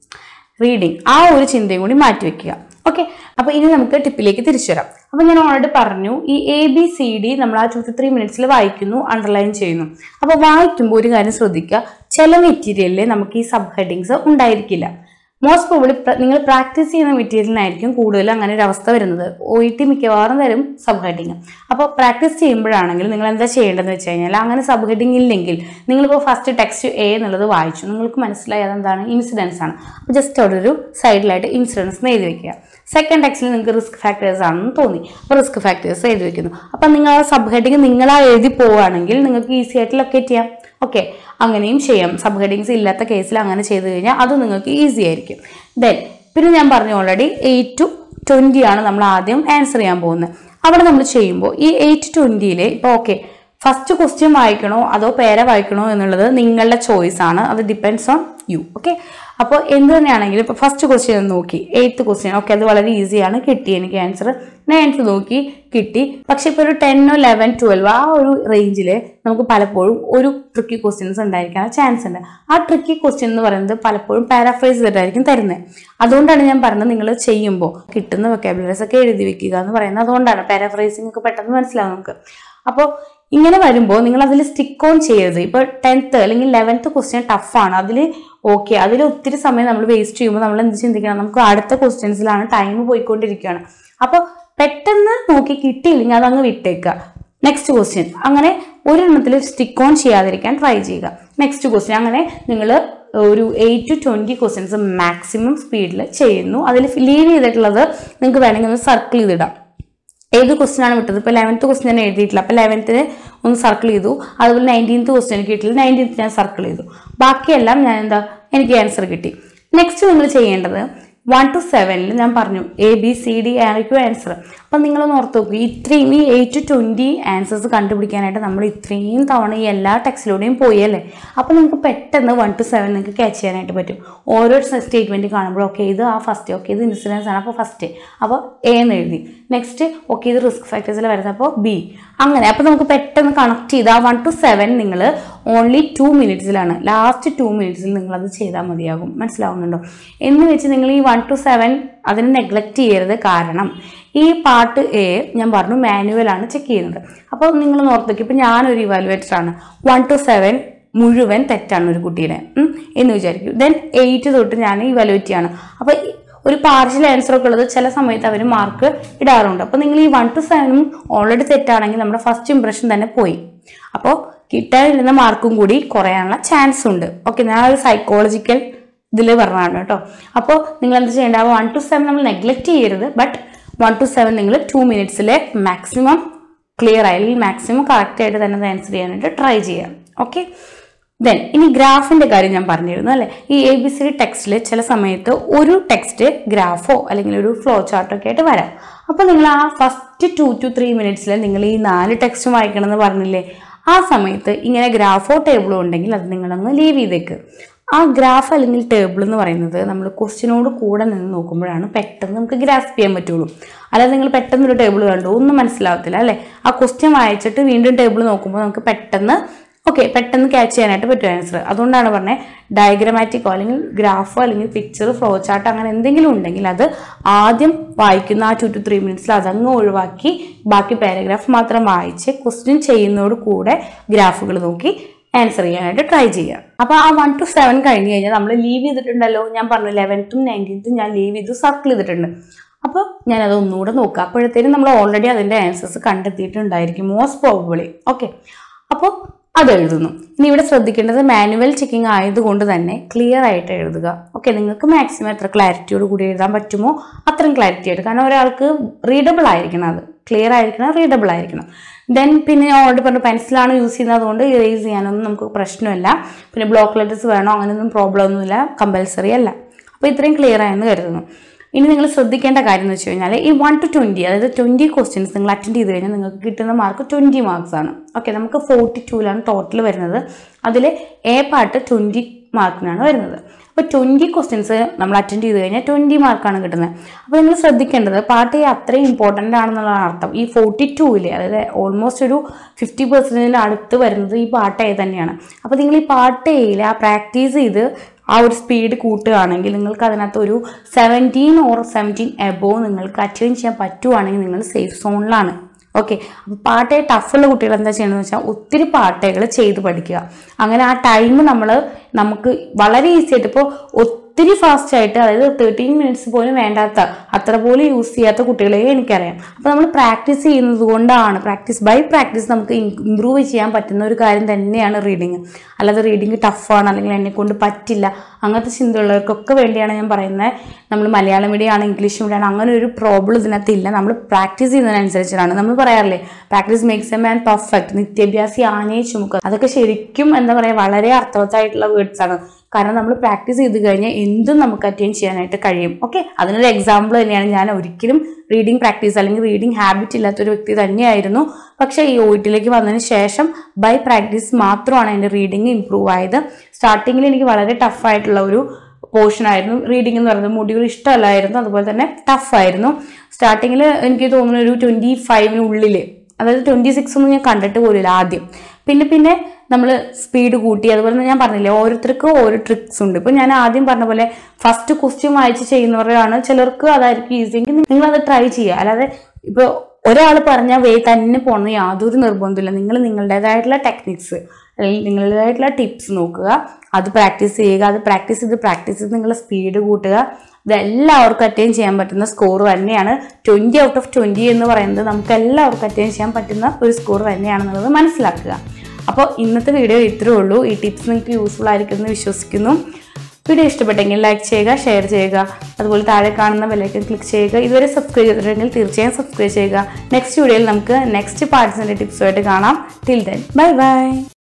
റീഡിങ് ആ ഒരു ചിന്തയും കൂടി മാറ്റി വെക്കുക ഓക്കെ അപ്പൊ ഇനി നമുക്ക് ടിപ്പിലേക്ക് തിരിച്ചു വരാം അപ്പൊ ഞാൻ ഓൾറെഡി പറഞ്ഞു ഈ എ ബി സി ഡി നമ്മൾ ആ ടു ടു ത്രീ മിനിറ്റ്സിൽ വായിക്കുന്നു അണ്ടർലൈൻ ചെയ്യുന്നു അപ്പൊ വായിക്കുമ്പോൾ ഒരു കാര്യം ശ്രദ്ധിക്കുക ചില മെറ്റീരിയലിൽ നമുക്ക് ഈ സബ് ഹെഡിങ്സ് ഉണ്ടായിരിക്കില്ല മോസ്റ്റ് പ്രോബ്ലി നിങ്ങൾ പ്രാക്ടീസ് ചെയ്യുന്ന മെറ്റീരിയലിനായിരിക്കും കൂടുതൽ അങ്ങനെ ഒരു അവസ്ഥ വരുന്നത് ഒ ഇ ടി മിക്കവാറും തരും സബ് ഹെഡിങ് അപ്പോൾ പ്രാക്ടീസ് ചെയ്യുമ്പോഴാണെങ്കിൽ നിങ്ങൾ എന്താ ചെയ്യേണ്ടതെന്ന് വെച്ച് കഴിഞ്ഞാൽ അങ്ങനെ സബ് ഹെഡിങ് ഇല്ലെങ്കിൽ നിങ്ങളിപ്പോൾ ഫസ്റ്റ് ടെക്സ്റ്റ് എ എന്നുള്ളത് വായിച്ചു നിങ്ങൾക്ക് മനസ്സിലായി അതെന്താണ് ഇൻസിഡൻസ് ആണ് അപ്പോൾ ജസ്റ്റ് അവിടെ ഒരു സൈഡിലായിട്ട് ഇൻസിഡൻസ് എന്ന് എഴുതി വെക്കുക സെക്കൻഡ് ടെക്സ്റ്റിൽ നിങ്ങൾക്ക് റിസ്ക് ഫാക്ടേഴ്സ് ആണെന്ന് തോന്നി അപ്പോൾ റിസ്ക് ഫാക്ടേഴ്സ് എഴുതി വെക്കുന്നു അപ്പം നിങ്ങൾ ആ സബ് ഹെഡിങ് നിങ്ങളാ എഴുതി പോവുകയാണെങ്കിൽ നിങ്ങൾക്ക് ഈസി ആയിട്ട് ലൊക്കേറ്റ് ചെയ്യാം ഓക്കെ അങ്ങനെയും ചെയ്യാം സബ് ഹെഡിങ്സ് ഇല്ലാത്ത കേസിൽ അങ്ങനെ ചെയ്ത് കഴിഞ്ഞാൽ അത് നിങ്ങൾക്ക് ഈസി ആയിരിക്കും ദെൻ പിന്നെ ഞാൻ പറഞ്ഞു ഓൾറെഡി എയ്റ്റ് ടു ട്വൻറ്റി ആണ് നമ്മൾ ആദ്യം ആൻസർ ചെയ്യാൻ പോകുന്നത് അവിടെ നമ്മൾ ചെയ്യുമ്പോൾ ഈ എയ്റ്റ് ട്വൻറ്റിയിൽ ഇപ്പോൾ ഓക്കെ ഫസ്റ്റ് ക്വസ്റ്റ്യൻ വായിക്കണോ അതോ പേര വായിക്കണോ എന്നുള്ളത് നിങ്ങളുടെ ചോയ്സ് ആണ് അത് ഡിപ്പെൻഡ്സ് ഓൺ യു ഓക്കെ അപ്പോൾ എന്ത് തന്നെയാണെങ്കിലും ഇപ്പോൾ ഫസ്റ്റ് ക്വസ്റ്റ്യൻ നോക്കി എയ്ത്ത് ക്വസ്റ്റ്യൻ ഓക്കെ അത് വളരെ ഈസിയാണ് കിട്ടി എനിക്ക് ആൻസർ നയൻത്ത് നോക്കി കിട്ടി പക്ഷെ ഇപ്പോൾ ഒരു ടെന്നോ ലെവൻ ട്വൽവ് ആ ഒരു റേഞ്ചിൽ നമുക്ക് പലപ്പോഴും ഒരു ട്രിക്കി ക്വസ്റ്റ്യൻസ് ഉണ്ടായിരിക്കാൻ ചാൻസ് ഉണ്ട് ആ ട്രിക്കി ക്വസ്റ്റ്യൻ എന്ന് പറയുന്നത് പലപ്പോഴും പാരാഫ്രൈസ് ചെയ്തിട്ടായിരിക്കും തരുന്നത് അതുകൊണ്ടാണ് ഞാൻ പറഞ്ഞത് നിങ്ങൾ ചെയ്യുമ്പോൾ കിട്ടുന്ന വെക്കാബുലറീസ് ഒക്കെ എഴുതി വെക്കുക എന്ന് പറയുന്നത് അതുകൊണ്ടാണ് പാരാഫ്രൈസിംഗ് ഒക്കെ പെട്ടെന്ന് മനസ്സിലാവും നമുക്ക് അപ്പോൾ ഇങ്ങനെ വരുമ്പോൾ നിങ്ങൾ അതിൽ സ്റ്റിക്ക് ഓൺ ചെയ്യരുത് ഇപ്പോൾ ടെൻത്ത് അല്ലെങ്കിൽ ലെവൻത്ത് ക്വസ്റ്റ്യൻ ടഫാണ് അതിൽ ഓക്കെ അതിൽ ഒത്തിരി സമയം നമ്മൾ വേസ്റ്റ് ചെയ്യുമ്പോൾ നമ്മൾ എന്ത് ചിന്തിക്കണം നമുക്ക് അടുത്ത ക്വസ്റ്റ്യൻസിലാണ് ടൈം പോയിക്കൊണ്ടിരിക്കുകയാണ് അപ്പോൾ പെട്ടെന്ന് നോക്കി കിട്ടിയില്ലെങ്കിൽ അതങ്ങ് വിട്ടേക്കുക നെക്സ്റ്റ് ക്വസ്റ്റ്യൻ അങ്ങനെ ഒരെണ്ണത്തിൽ സ്റ്റിക്ക് ഓൺ ചെയ്യാതിരിക്കാൻ ട്രൈ ചെയ്യുക നെക്സ്റ്റ് ക്വസ്റ്റ്യൻ അങ്ങനെ നിങ്ങൾ ഒരു eight to twenty questions maximum സ്പീഡിൽ ചെയ്യുന്നു അതിൽ ലീവ് ചെയ്തിട്ടുള്ളത് നിങ്ങൾക്ക് വേണമെങ്കിൽ ഒന്ന് സർക്കിൾ ചെയ്തിടാം ഏത് ക്വസ്റ്റ്യൻ ആണ് വിട്ടത് ഇപ്പോൾ ലെവൻത്ത് ക്വസ്റ്റ്യൻ ഞാൻ എഴുതിയിട്ടില്ല അപ്പോൾ ലെവൻത്തിന് ഒന്ന് സർക്കിൾ ചെയ്തു അതുപോലെ നയൻറ്റീൻത്ത് ക്വസ്റ്റ്യൻ കിട്ടിയില്ല നയൻറ്റീൻത്ത് ഞാൻ സർക്കിൾ ചെയ്തു ബാക്കിയെല്ലാം ഞാൻ എന്താ എനിക്ക് ആൻസർ കിട്ടി നെക്സ്റ്റ് നിങ്ങൾ ചെയ്യേണ്ടത് വൺ ടു സെവനിൽ ഞാൻ പറഞ്ഞു എ ബി സി ഡി ആയിരിക്കും ആൻസർ അപ്പം നിങ്ങളൊന്ന് ഓർത്ത് നോക്കുക ഇത്രയും ഈ എയ്റ്റ് ടു ട്വൻറ്റി ആൻസേഴ്സ് കണ്ടുപിടിക്കാനായിട്ട് നമ്മൾ ഇത്രയും തവണ ഈ എല്ലാ ടെക്സ്റ്റിലൂടെയും പോയി അല്ലേ അപ്പോൾ നിങ്ങൾക്ക് പെട്ടെന്ന് വൺ ടു സെവൻ നിങ്ങൾക്ക് ക്യാച്ച് ചെയ്യാനായിട്ട് പറ്റും ഓരോ സ്റ്റേറ്റ്മെൻറ്റ് കാണുമ്പോൾ ഓക്കെ ഇത് ആ ഫസ്റ്റ് ഓക്കെ ഇത് ഇൻസിഡൻസ് ആണ് അപ്പോൾ ഫസ്റ്റ് അപ്പോൾ എ എന്ന് എഴുതി നെക്സ്റ്റ് ഓക്കെ ഇത് റിസ്ക് ഫാക്ടേഴ്സിൽ വരുന്നത് അപ്പോൾ ബി അങ്ങനെ അപ്പോൾ നമുക്ക് പെട്ടെന്ന് കണക്ട് ചെയ്ത് ആ വൺ ടു സെവൻ നിങ്ങൾ ഓൺലി ടു മിനിറ്റ്സിലാണ് ലാസ്റ്റ് ടു മിനിറ്റ്സിൽ നിങ്ങളത് ചെയ്താൽ മതിയാകും മനസ്സിലാവുന്നുണ്ടോ എന്ന് വെച്ച് നിങ്ങൾ ഈ വൺ ടു സെവൻ അതിനെ നെഗ്ലക്റ്റ് ചെയ്യരുത് കാരണം ഈ പാർട്ട് എ ഞാൻ പറഞ്ഞു മാനുവലാണ് ചെക്ക് ചെയ്യുന്നത് അപ്പോൾ നിങ്ങൾ ഓർത്തേക്ക് ഇപ്പം ഞാനൊരു ഇവാലുവേറ്റർ ആണ് വൺ ടു സെവൻ മുഴുവൻ തെറ്റാണ് ഒരു കുട്ടിയുടെ ഉം, എന്ന് വിചാരിക്കും ദെൻ എയ്റ്റ് തൊട്ട് ഞാൻ ഇവാലുവേറ്റ് ചെയ്യാണ് അപ്പോൾ ഒരു പാർഷ്യൽ ആൻസർ ഒക്കെ ഉള്ളത് ചില സമയത്ത് അവർ മാർക്ക് ഇടാറുണ്ട് അപ്പോൾ നിങ്ങൾ ഈ വൺ ടു സെവനും ഓൾറെഡി തെറ്റാണെങ്കിൽ നമ്മുടെ ഫസ്റ്റ് ഇംപ്രഷൻ തന്നെ പോയി അപ്പോൾ കിട്ടാനിരുന്ന മാർക്കും കൂടി കുറയാനുള്ള ചാൻസ് ഉണ്ട് ഓക്കെ ഞാൻ ഒരു സൈക്കോളജിക്കൽ ഇതിൽ പറഞ്ഞതാണ് കേട്ടോ അപ്പോൾ നിങ്ങൾ എന്ത് ചെയ്യേണ്ട വൺ ടു സെവൻ നമ്മൾ നെഗ്ലക്റ്റ് ചെയ്യരുത് ബട്ട് വൺ ടു സെവൻ നിങ്ങൾ ടു മിനിറ്റ്സിലെ മാക്സിമം ക്ലിയർ ആയി അല്ലെങ്കിൽ മാക്സിമം കറക്റ്റ് ആയിട്ട് തന്നെ അത് ആൻസർ ചെയ്യാനായിട്ട് ട്രൈ ചെയ്യാം ഓക്കെ ദെൻ ഇനി ഗ്രാഫിന്റെ കാര്യം ഞാൻ പറഞ്ഞിരുന്നു അല്ലേ ഈ എ ബി സി ഡി ടെക്സ്റ്റിൽ ചില സമയത്ത് ഒരു ടെക്സ്റ്റ് ഗ്രാഫോ അല്ലെങ്കിൽ ഒരു ഫ്ലോ ചാർട്ടോ ഒക്കെ ആയിട്ട് വരാം അപ്പോൾ നിങ്ങൾ ആ ഫസ്റ്റ് ടു ടു ത്രീ മിനിറ്റ്സിൽ നിങ്ങൾ ഈ നാല് ടെക്സ്റ്റും വായിക്കണം എന്ന് പറഞ്ഞില്ലേ ആ സമയത്ത് ഇങ്ങനെ ഗ്രാഫോ ടേബിളോ ഉണ്ടെങ്കിൽ അത് നിങ്ങളങ്ങ് ലീവ് ചെയ്തേക്ക് ആ ഗ്രാഫ് അല്ലെങ്കിൽ ടേബിൾ എന്ന് പറയുന്നത് നമ്മൾ ക്വസ്റ്റിനോട് കൂടെ നിന്ന് നോക്കുമ്പോഴാണ് പെട്ടെന്ന് നമുക്ക് ഗ്രാസ്പ് ചെയ്യാൻ പറ്റുള്ളൂ അല്ലാതെ നിങ്ങൾ പെട്ടെന്ന് ഒരു ടേബിൾ കണ്ടു ഒന്നും മനസ്സിലാവത്തില്ല അല്ലേ ആ ക്വസ്റ്റ്യൻ വായിച്ചിട്ട് വീണ്ടും ടേബിൾ നോക്കുമ്പോൾ നമുക്ക് പെട്ടെന്ന് ഓക്കെ പെട്ടെന്ന് ക്യാച്ച് ചെയ്യാനായിട്ട് പറ്റും ആൻസർ അതുകൊണ്ടാണ് പറഞ്ഞത് ഡയഗ്രമാറ്റിക്കോ അല്ലെങ്കിൽ ഗ്രാഫോ അല്ലെങ്കിൽ പിക്ചർ ഫ്ലോ ചാർട്ട് അങ്ങനെ എന്തെങ്കിലും ഉണ്ടെങ്കിൽ അത് ആദ്യം വായിക്കുന്ന ആ ടു ടു ത്രീ മിനിറ്റ്സിൽ അതങ്ങ് ഒഴിവാക്കി ബാക്കി പാരഗ്രാഫ് മാത്രം വായിച്ച് ക്വസ്റ്റ്യൻ ചെയ്യുന്നതോട് കൂടെ ഗ്രാഫുകൾ നോക്കി ആൻസർ ചെയ്യാനായിട്ട് ട്രൈ ചെയ്യുക അപ്പോൾ ആ വൺ ടു സെവൻ കഴിഞ്ഞ് കഴിഞ്ഞാൽ നമ്മൾ ലീവ് ചെയ്തിട്ടുണ്ടല്ലോ ഞാൻ പറഞ്ഞു ലെവൻത്തും നയൻറ്റീൻത്തും ഞാൻ ലീവ് ചെയ്ത് സർക്കിൾ ചെയ്തിട്ടുണ്ട് അപ്പോൾ ഞാനത് ഒന്നുകൂടെ നോക്കുക അപ്പോഴത്തേനും നമ്മൾ ഓൾറെഡി അതിൻ്റെ ആൻസേഴ്സ് കണ്ടെത്തിയിട്ടുണ്ടായിരിക്കും മോസ്റ്റ് പ്രോബബിളി ഓക്കെ അപ്പോൾ അത് എഴുതുന്നു ഇനി ഇവിടെ ശ്രദ്ധിക്കേണ്ടത് മാനുവൽ ചെക്കിംഗ് ആയതുകൊണ്ട് തന്നെ ക്ലിയർ ആയിട്ട് എഴുതുക ഓക്കെ നിങ്ങൾക്ക് മാക്സിമം എത്ര ക്ലാരിറ്റിയോട് കൂടി എഴുതാൻ പറ്റുമോ അത്രയും ക്ലാരിറ്റി ആയിട്ട് കാരണം ഒരാൾക്ക് റീഡബിൾ ആയിരിക്കണം അത് ക്ലിയർ ആയിരിക്കണം റീഡബിൾ ആയിരിക്കണം ദെൻ പിന്നെ ഞാൻ ഓൾറെഡി പറഞ്ഞു പെൻസിലാണ് യൂസ് ചെയ്യുന്നത് അതുകൊണ്ട് ഇറേസ് ചെയ്യാനൊന്നും നമുക്ക് പ്രശ്നമില്ല പിന്നെ ബ്ലോക്ക് ലെറ്റേഴ്സ് വേണോ അങ്ങനെയൊന്നും പ്രോബ്ലം ഒന്നുമില്ല കമ്പൽസറി അല്ല അപ്പോൾ ഇത്രയും ക്ലിയർ ആയെന്ന് കരുതുന്നു ഇനി നിങ്ങൾ ശ്രദ്ധിക്കേണ്ട കാര്യം എന്ന് വെച്ച് കഴിഞ്ഞാൽ ഈ വൺ ടു ട്വൻറ്റി അതായത് ട്വൻറ്റി ക്വസ്റ്റ്യൻസ് നിങ്ങൾ അറ്റൻഡ് ചെയ്ത് കഴിഞ്ഞാൽ നിങ്ങൾക്ക് കിട്ടുന്ന മാർക്ക് ട്വൻറ്റി മാർക്സ് ആണ് ഓക്കെ നമുക്ക് ഫോർട്ടി ടൂലാണ് ടോട്ടൽ വരുന്നത് അതിൽ എ പാർട്ട് ട്വൻറ്റി മാർക്കിനാണ് വരുന്നത് അപ്പോൾ ട്വൻറ്റി ക്വസ്റ്റ്യൻസ് നമ്മൾ അറ്റൻഡ് ചെയ്ത് കഴിഞ്ഞാൽ ട്വൻറ്റി മാർക്കാണ് കിട്ടുന്നത് അപ്പോൾ നിങ്ങൾ ശ്രദ്ധിക്കേണ്ടത് പാർട്ട് എ അത്രയും ഇമ്പോർട്ടൻ്റ് ആണെന്നുള്ളതാണ് അർത്ഥം ഈ ഫോർട്ടി ടൂവിൽ അതായത് ഓൾമോസ്റ്റ് ഒരു ഫിഫ്റ്റി പെർസെൻറ്റിന് അടുത്ത് വരുന്നത് ഈ പാർട്ട് എ തന്നെയാണ് അപ്പോൾ നിങ്ങൾ ഈ പാർട്ട് എയിൽ ആ പ്രാക്ടീസ് ചെയ്ത് ആ ഒരു സ്പീഡ് കൂട്ടുകയാണെങ്കിൽ നിങ്ങൾക്ക് അതിനകത്ത് ഒരു സെവൻറ്റീൻ ഓർ സെവൻറ്റീൻ എബോവ് നിങ്ങൾക്ക് അറ്റൈൻ ചെയ്യാൻ പറ്റുവാണെങ്കിൽ നിങ്ങൾ സേഫ് സോണിലാണ് ഓക്കെ അപ്പോൾ പാട്ടേ ടഫുള്ള കുട്ടികൾ എന്താ ചെയ്യണമെന്ന് വെച്ചാൽ ഒത്തിരി പാട്ടകൾ ചെയ്ത് പഠിക്കുക അങ്ങനെ ആ ടൈം നമ്മൾ നമുക്ക് വളരെ ഈസി ആയിട്ട് ഇപ്പോൾ ഒത്തിരി ഫാസ്റ്റ് ആയിട്ട് അതായത് തേർട്ടീൻ മിനിറ്റ്സ് പോലും വേണ്ടാത്ത അത്ര പോലും യൂസ് ചെയ്യാത്ത കുട്ടികളെ എനിക്കറിയാം അപ്പോൾ നമ്മൾ പ്രാക്ടീസ് ചെയ്യുന്നത് കൊണ്ടാണ് പ്രാക്ടീസ് ബൈ പ്രാക്ടീസ് നമുക്ക് ഇമ്പ്രൂവ് ചെയ്യാൻ പറ്റുന്ന ഒരു കാര്യം തന്നെയാണ് റീഡിങ് അല്ലാതെ റീഡിങ് ടഫാണ് അല്ലെങ്കിൽ എന്നെ കൊണ്ട് പറ്റില്ല അങ്ങനത്തെ ചിന്തയുള്ളവർക്കൊക്കെ വേണ്ടിയാണ് ഞാൻ പറയുന്നത് നമ്മൾ മലയാളം മീഡിയം ആണ് ഇംഗ്ലീഷ് മീഡിയം ആണ് അങ്ങനെ ഒരു പ്രോബ്ലം ഇതിനകത്ത് ഇല്ല നമ്മൾ പ്രാക്ടീസ് ചെയ്യുന്നതിനനുസരിച്ചാണ് നമ്മൾ പറയാറില്ലേ practice makes a man perfect നിത്യാഭ്യാസി ആനയെ ചുമക്കുക അതൊക്കെ ശരിക്കും എന്താ പറയുക വളരെ അർത്ഥവത്തായിട്ടുള്ള വേർഡ്സ് ആണ് കാരണം നമ്മൾ പ്രാക്ടീസ് ചെയ്ത് കഴിഞ്ഞാൽ എന്തും നമുക്ക് അറ്റൈൻ ചെയ്യാനായിട്ട് കഴിയും ഓക്കെ അതിനൊരു എക്സാമ്പിൾ തന്നെയാണ് ഞാൻ ഒരിക്കലും റീഡിങ് പ്രാക്ടീസ് അല്ലെങ്കിൽ റീഡിങ് ഹാബിറ്റ് ഇല്ലാത്തൊരു വ്യക്തി തന്നെയായിരുന്നു പക്ഷേ ഈ ഒ ടിയിലേക്ക് വന്നതിന് ശേഷം ബൈ പ്രാക്ടീസ് മാത്രമാണ് എൻ്റെ റീഡിങ് ഇമ്പ്രൂവ് ആയത് സ്റ്റാർട്ടിങ്ങിൽ എനിക്ക് വളരെ ടഫായിട്ടുള്ള ഒരു പോർഷൻ ആയിരുന്നു റീഡിംഗ് എന്ന് പറയുന്നത് മൊഡ്യൂൾ ഇഷ്ടമല്ലായിരുന്നു അതുപോലെ തന്നെ ടഫായിരുന്നു സ്റ്റാർട്ടിങ്ങിൽ എനിക്ക് തോന്നുന്നു ഒരു ട്വൻറ്റി ഫൈവിനുള്ളിൽ അതായത് ട്വൻറ്റി സിക്സ് ഒന്നും ഞാൻ കണ്ടിട്ട് പോലില്ല ആദ്യം പിന്നെ പിന്നെ നമ്മൾ സ്പീഡ് കൂട്ടി അതുപോലെ തന്നെ ഞാൻ പറഞ്ഞില്ലേ ഓരോരുത്തർക്കും ഓരോ ട്രിക്സ് ഉണ്ട് ഇപ്പം ഞാൻ ആദ്യം പറഞ്ഞ പോലെ ഫസ്റ്റ് ക്വസ്റ്റ്യൻ വായിച്ച് ചെയ്യുന്നവരാണ് ചിലർക്ക് അതായിരിക്കും ഈസി എങ്കിൽ നിങ്ങൾ അത് ട്രൈ ചെയ്യുക അല്ലാതെ ഇപ്പോൾ ഒരാൾ പറഞ്ഞ വേ തന്നെ പോകണമെന്ന് യാതൊരു നിർബന്ധമില്ല നിങ്ങൾ നിങ്ങളുടേതായിട്ടുള്ള ടെക്നിക്സ് അല്ലെങ്കിൽ നിങ്ങളുടേതായിട്ടുള്ള ടിപ്സ് നോക്കുക അത് പ്രാക്ടീസ് ചെയ്യുക അത് പ്രാക്ടീസ് ചെയ്ത് പ്രാക്ടീസ് ചെയ്ത് നിങ്ങളുടെ സ്പീഡ് കൂട്ടുക ഇതെല്ലാവർക്കും അറ്റൈൻ ചെയ്യാൻ പറ്റുന്ന സ്കോർ തന്നെയാണ് ട്വൻറ്റി ഔട്ട് ഓഫ് ട്വൻറ്റി എന്ന് പറയുന്നത് നമുക്ക് എല്ലാവർക്കും അറ്റൈൻ ചെയ്യാൻ പറ്റുന്ന ഒരു സ്കോർ തന്നെയാണെന്നുള്ളത് മനസ്സിലാക്കുക അപ്പോൾ ഇന്നത്തെ വീഡിയോ ഇത്രയേ ഉള്ളൂ ഈ ടിപ്സ് നിങ്ങൾക്ക് യൂസ്ഫുൾ ആയിരിക്കും എന്ന് വിശ്വസിക്കുന്നു വീഡിയോ ഇഷ്ടപ്പെട്ടെങ്കിൽ ലൈക്ക് ചെയ്യുക ഷെയർ ചെയ്യുക അതുപോലെ താഴെ കാണുന്ന ബെല്ലൈക്കൻ ക്ലിക്ക് ചെയ്യുക ഇതുവരെ സബ്സ്ക്രൈബ് ചെയ്തിട്ടുണ്ടെങ്കിൽ തീർച്ചയായും സബ്സ്ക്രൈബ് ചെയ്യുക നെക്സ്റ്റ് വീഡിയോയിൽ നമുക്ക് നെക്സ്റ്റ് പാർട്സിൻ്റെ ടിപ്സുമായിട്ട് കാണാം ടിൽ ദെൻ ബൈ ബൈ